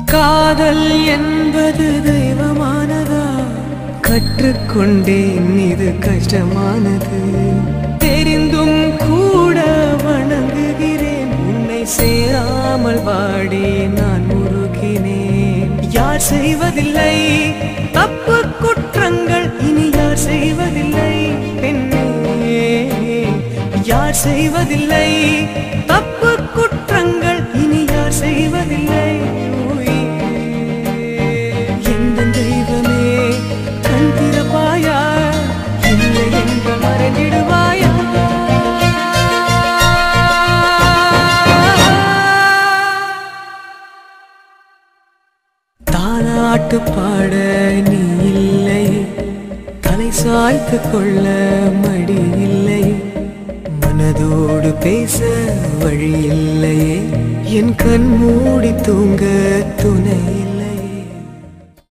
காதல் என்பது தெய்வமானதா கற்றுக்கொண்டேன் இது கஷ்டமானது தெரிந்தும் கூட வணங்குகிறேன் உன்னை சேராமல் வாடி நான் முருகினேன் யார் செய்வதில்லை தப்பு குற்றங்கள் இனி யார் செய்வதில்லை பெண்ணே யார் செய்வதில்லை தப்பு குற்றங்கள் இனி யார் செய்வதில்லை உயிரே. எந்த தெய்வமே கண் திறப்பாயா இல்லை என்று மறைந்திடுவாயா தாலாட்டு பாட நீ இல்லை தலை சாய்த்து கொள்ள மடி இல்லை மனதோடு பேச வழி இல்லையே என் கண் மூடி தூங்க துணை